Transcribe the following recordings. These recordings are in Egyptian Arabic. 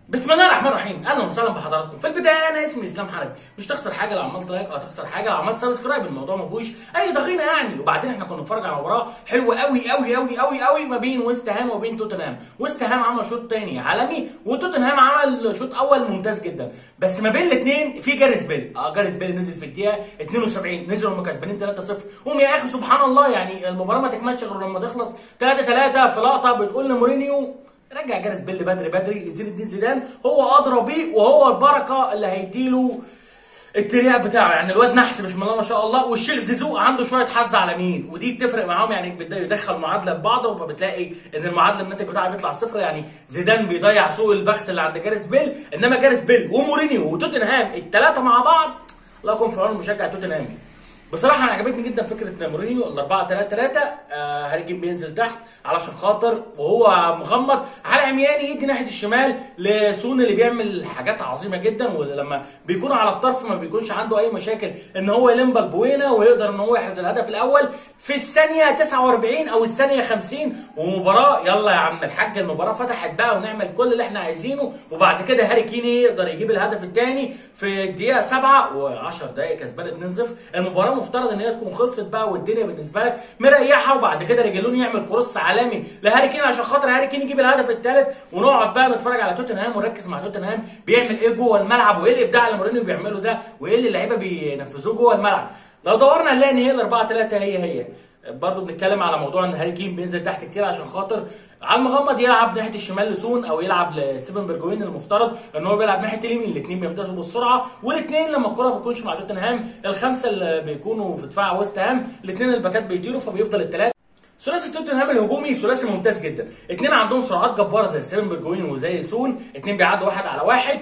بسم الله الرحمن الرحيم اهلا وسهلا بحضراتكم في البدايه انا اسمي اسلام حربي مش تخسر حاجه لو عملت لايك او تخسر حاجه لو عملت سبسكرايب الموضوع ما فيهوش اي ضغينه يعني وبعدين احنا كنا بنتفرج على مباراه حلوه قوي قوي قوي قوي قوي ما بين ويست هام وبين توتنهام ويست هام عمل شوط تاني عالمي وتوتنهام عمل شوط اول ممتاز جدا بس ما بين الاثنين في جاريس بيل اه جاريس بيل نزل في الدقيقه 72 نزلوا هم كسبانين 3-0 هم يا اخي سبحان الله يعني المباراه ما تكملش غير لما تخلص 3-3 في لقطه بتقول لمورينيو رجع جاريس بيل بدري بدري زين الدين زيدان هو ادرى بيه وهو البركه اللي هيديله الترياق بتاعه يعني الواد نحس بسم الله ما شاء الله والشيخ زيزو عنده شويه حظ على مين ودي بتفرق معاهم يعني بيبدا يدخل معادله ببعض وبتلاقي ان المعادله الناتج بتاعها بيطلع صفر يعني زيدان بيضيع سوق البخت اللي عند جاريس بيل انما جاريس بيل ومورينيو وتوتنهام الثلاثه مع بعض الله يكون في عون مشجع توتنهام بصراحه انا عجبتني جدا فكره مورينيو ال 4 3 3 آه هاري كين بينزل تحت علشان خاطر وهو مغمض على عمياني يدي ناحيه الشمال لسون اللي بيعمل حاجات عظيمه جدا ولما بيكون على الطرف ما بيكونش عنده اي مشاكل ان هو يلم بالبوينه ويقدر ان هو يحرز الهدف الاول في الثانيه 49 او الثانيه 50 ومباراه يلا يا عم الحاج المباراه فتحت بقى ونعمل كل اللي احنا عايزينه وبعد كده هاري كين يقدر يجيب الهدف الثاني في الدقيقه 7 و10 دقائق كسبان 2-0 المباراه مفترض ان هي تكون خلصت بقى والدنيا بالنسبه لك مريحه وبعد كده رجالون يعمل كروس عالمي لهاري كين عشان خاطر هاري كين يجيب الهدف الثالث ونقعد بقى نتفرج على توتنهام ونركز مع توتنهام بيعمل ايه جوه الملعب وايه الابداع اللي مورينيو بيعمله ده وايه اللي اللعيبه بينفذوه جوه الملعب لو دورنا نلاقي ان هي ال 4 3 هي هي برضه بنتكلم على موضوع ان هاري كين بينزل تحت كتير عشان خاطر على المغمض يلعب ناحيه الشمال لسون او يلعب لستيفن بيرجوين المفترض ان هو بيلعب ناحيه اليمين الاثنين بيمتازوا بالسرعه والاثنين لما الكره ما بتكونش مع توتنهام الخمسه اللي بيكونوا في دفاع ويست هام الاثنين الباكات بيطيروا فبيفضل الثلاثه ثلاثي توتنهام الهجومي ثلاثي ممتاز جدا اثنين عندهم سرعات جباره زي ستيفن بيرجوين وزي سون اثنين بيعدوا واحد على واحد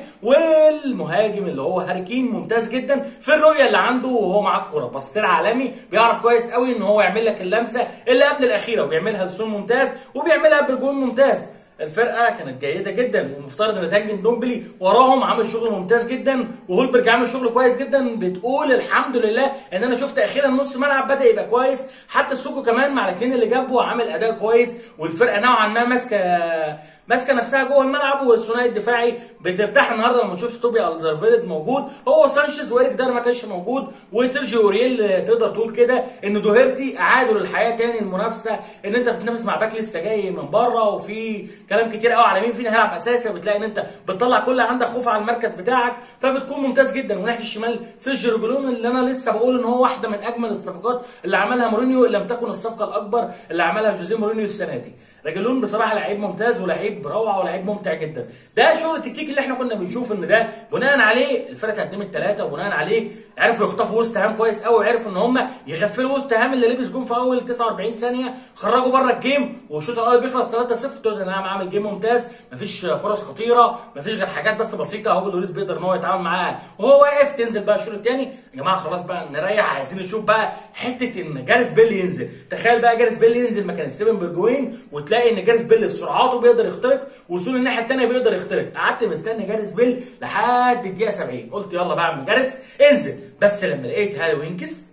والمهاجم اللي هو هاري كين ممتاز جدا في الرؤيه اللي عنده وهو معاه الكوره بصير عالمي بيعرف كويس قوي ان هو يعمل لك اللمسه اللي قبل الاخيره وبيعملها لسون ممتاز وبيعملها بيرجوين ممتاز الفرقه كانت جيده جدا ومفترض ان تانجن دومبلي وراهم عامل شغل ممتاز جدا وهولبرج عامل شغل كويس جدا بتقول الحمد لله ان انا شفت اخيرا نص ملعب بدا يبقى كويس حتى السوكو كمان مع الاثنين اللي جنبه عامل اداء كويس والفرقه نوعا ما ماسكه ماسكه نفسها جوه الملعب والثنائي الدفاعي بترتاح النهارده لما تشوف توبي الزرفيلد موجود هو سانشيز وإيريك دار ما كانش موجود وسيرجيو اورييل تقدر تقول كده ان دوهيرتي اعادوا للحياه تاني المنافسه ان انت بتنافس مع باك لسه جاي من بره وفي كلام كتير قوي على مين فينا هيلعب اساسي وبتلاقي ان انت بتطلع كل عندك خوف على المركز بتاعك فبتكون ممتاز جدا وناحيه الشمال سيرجيو ريجولون اللي انا لسه بقول ان هو واحده من اجمل الصفقات اللي عملها مورينيو اللي لم تكن الصفقه الاكبر اللي عملها جوزيه مورينيو السنه دي راجلون بصراحه لعيب ممتاز ولعيب روعه ولعيب ممتع جدا ده شغل التكتيك اللي احنا كنا بنشوف ان ده بناء عليه الفرقه قدمت ثلاثه وبناء عليه عرفوا يخطفوا وسط هام كويس قوي وعرفوا ان هم يغفلوا وسط هام اللي لبس جون في اول 49 ثانيه خرجوا بره الجيم والشوط الاول بيخلص 3-0 توتنهام عامل جيم ممتاز مفيش فرص خطيره مفيش غير حاجات بس بسيطه هو لوريس بيقدر ان هو يتعامل معاها وهو واقف تنزل بقى الشوط الثاني يا جماعه خلاص بقى نريح عايزين نشوف بقى حته ان جاريس بيل ينزل تخيل بقى جاريس بيل ينزل مكان ستيفن بيرجوين وتلاقي ان جاريس بيل بسرعاته بيقدر يخترق وصول الناحيه الثانيه بيقدر يخترق قعدت مستني جاريس بيل لحد الدقيقه 70 قلت يلا بقى يا عم جاريس انزل بس لما لقيت هاري وينكس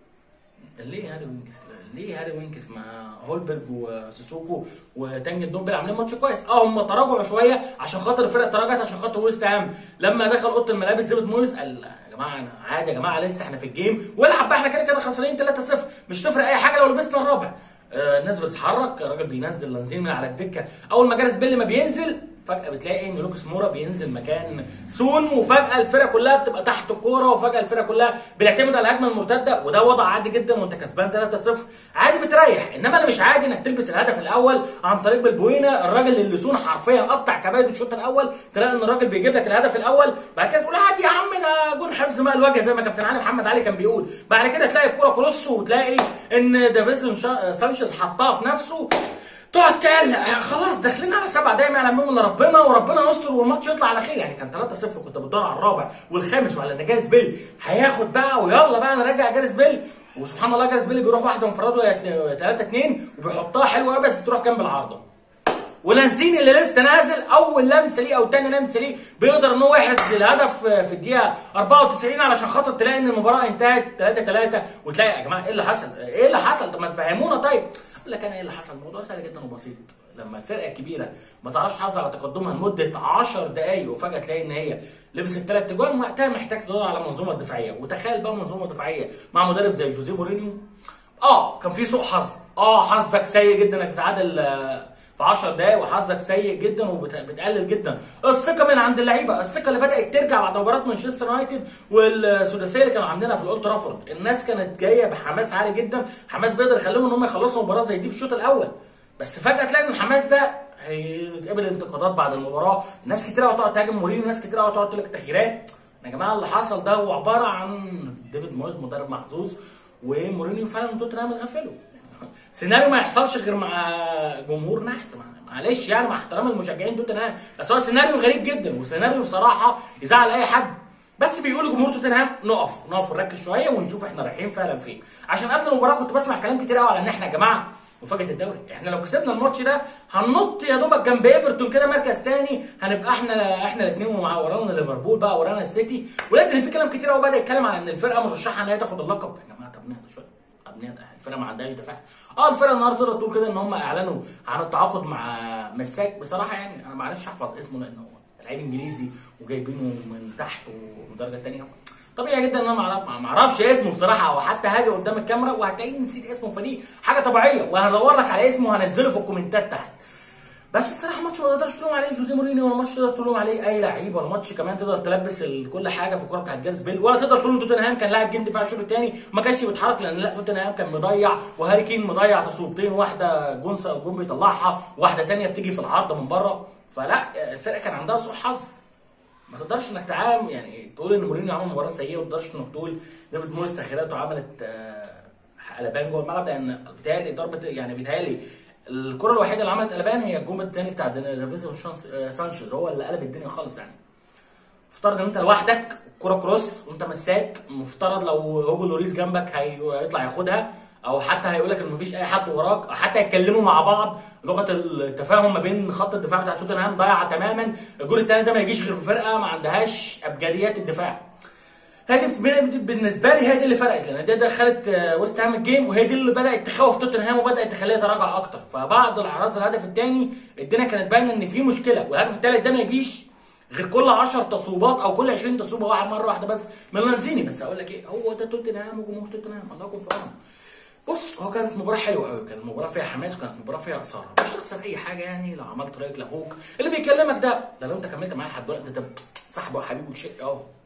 ليه هاري وينكس ليه هاري وينكس مع هولبرج وسيسوكو وتانجن دومبل عاملين ماتش كويس اه هم تراجعوا شويه عشان خاطر الفرق تراجعت عشان خاطر ويست هام لما دخل اوضه الملابس ديفيد مويز قال يا جماعه أنا عادي يا جماعه لسه احنا في الجيم والعب بقى احنا كده كده خسرانين 3-0 مش تفرق اي حاجه لو لبسنا الرابع آه الناس بتتحرك الراجل بينزل لانزين من على الدكه اول ما جاريس بيل ما بينزل فجاه بتلاقي ان لوكاس مورا بينزل مكان سون وفجاه الفرقه كلها بتبقى تحت الكوره وفجاه الفرقه كلها بتعتمد على الهجمه المرتده وده وضع عادي جدا وانت كسبان 3-0 عادي بتريح انما اللي مش عادي انك تلبس الهدف الاول عن طريق بالبوينه الراجل اللي سون حرفيا قطع كبايد الشوط الاول تلاقي ان الراجل بيجيب لك الهدف الاول بعد كده تقول عادي يا عم ده جون حفظ ماء الوجه زي ما كابتن علي محمد علي كان بيقول بعد كده تلاقي الكوره كروس وتلاقي ان دافيسون سانشيز حطها في نفسه تقعد تقلق خلاص داخلين على سبع دقايق ما يعلمهم الا ربنا وربنا يستر والماتش يطلع على خير يعني كان 3-0 كنت بتدور على الرابع والخامس وعلى ان جاريس بيل هياخد بقى ويلا بقى نرجع جاريس بيل وسبحان الله جاريس بيل بيروح واحده انفراده 3 2 وبيحطها حلوه قوي بس تروح جنب العارضه ولانزين اللي لسه نازل اول لمسه ليه او تاني لمسه ليه بيقدر ان هو يحرز الهدف في الدقيقه 94 علشان خاطر تلاقي ان المباراه انتهت 3 3 وتلاقي يا جماعه ايه اللي حصل؟ ايه اللي حصل؟ طب ما تفهمونا طيب اقول لك انا ايه اللي حصل؟ الموضوع سهل جدا وبسيط لما الفرقه الكبيره ما تعرفش تحافظ على تقدمها لمده 10 دقائق وفجاه تلاقي ان هي لبست ثلاث اجوان وقتها محتاج تدور على منظومه دفاعيه وتخيل بقى منظومه دفاعيه مع مدرب زي جوزيه مورينيو اه كان في سوء حظ اه حظك سيء جدا انك تتعادل آه، في 10 دقايق وحظك سيء جدا وبتقلل جدا الثقه من عند اللعيبه الثقه اللي بدات ترجع بعد مباراه مانشستر يونايتد والسداسيه اللي كانوا عاملينها في الاولد ترافورد الناس كانت جايه بحماس عالي جدا حماس بيقدر يخليهم ان هم يخلصوا مباراه زي دي في الشوط الاول بس فجاه تلاقي ان الحماس ده هيتقبل انتقادات بعد المباراه ناس كتير قوي تقعد تهاجم مورينيو ناس كتير قوي تقعد تقول لك تغييرات يا جماعه اللي حصل ده هو عباره عن ديفيد مويز مدرب محظوظ ومورينيو فعلا توتنهام غفله سيناريو ما يحصلش غير مع جمهور نحس مع- معلش يعني مع احترام المشجعين توتنهام بس هو سيناريو غريب جدا وسيناريو بصراحه يزعل اي حد بس بيقول جمهور توتنهام نقف نقف ونركز شويه ونشوف احنا رايحين فعلا فين عشان قبل المباراه كنت بسمع كلام كتير قوي على ان احنا يا جماعه مفاجاه الدوري احنا لو كسبنا الماتش ده هننط يا دوبك جنب ايفرتون كده مركز تاني هنبقى احنا احنا الاثنين ومع ورانا ليفربول بقى ورانا السيتي ولكن ان في كلام كتير قوي بدا يتكلم على ان الفرقه مرشحه ان هي تاخد اللقب يا جماعه طب نهدى شويه طب نهدى الفرقه ما عندهاش دفاع اه الفرقه النهارده تقدر تقول كده ان هم اعلنوا عن التعاقد مع مساك بصراحه يعني انا ما عرفتش احفظ اسمه لان هو لعيب انجليزي وجايبينه من تحت ومن درجه ثانيه طبيعي جدا ان انا ما أعرف- ما اعرفش اسمه بصراحه او حتى هاجي قدام الكاميرا وهتلاقيني نسيت اسمه فدي حاجه طبيعيه وهدور لك على اسمه وهنزله في الكومنتات تحت بس بصراحه ماتش ما تقدرش تلوم عليه جوزيه مورينيو ولا ماتش تقدر تلوم عليه اي لعيب ولا ماتش كمان تقدر تلبس ال- كل حاجه في الكوره بتاعت جارس بيل ولا تقدر تقول ان توتنهام كان لاعب جندي في الشوط الثاني ما كانش بيتحرك لان لا توتنهام كان مضيع وهاري كين مضيع تصويبتين واحده جون جون بيطلعها واحده ثانيه بتيجي في العارضه من بره فلا الفرقه كان عندها سوء حظ ما تقدرش انك تعام يعني تقول ان مورينيو عمل مباراه سيئه وما تقدرش انك تقول ديفيد مويس تغييراته عملت آه، قلبان جوه الملعب لان بيتهيألي ضربه يعني بيتهيألي الكره الوحيده اللي عملت قلبان هي الجون الثاني بتاع دافيد شانس- آه، سانشيز هو اللي قلب الدنيا خالص يعني مفترض ان انت لوحدك الكره كروس وانت مساك مفترض لو هوجو لوريس جنبك هيطلع ياخدها او حتى هيقول لك ان مفيش اي حد وراك او حتى يتكلموا مع بعض لغه التفاهم ما بين خط الدفاع بتاع توتنهام ضايعه تماما الجول الثاني ده ما يجيش غير في فرقه ما عندهاش ابجديات الدفاع هي دي بالنسبه لي هي دي اللي فرقت لان دي دخلت آه، ويست هام الجيم وهي دي اللي بدات تخوف توتنهام وبدات تخليها تراجع اكتر فبعد الاعراض الهدف الثاني الدنيا كانت باينه ان في مشكله والهدف الثالث ده ما يجيش غير كل 10 تصويبات او كل 20 تصويبه واحد مره واحده بس من لانزيني بس اقول لك ايه هو ده توتنهام وجمهور توتنهام الله يكون في عونه بص هو كانت مباراة حلوة قوي كانت مباراة فيها حماس وكانت مباراة فيها إثارة مش هتخسر أي حاجة يعني لو عملت رأيك لأخوك اللي بيكلمك ده ده لو أنت كملت معايا لحد دلوقتي ده صاحبه وحبيبه وشيء أهو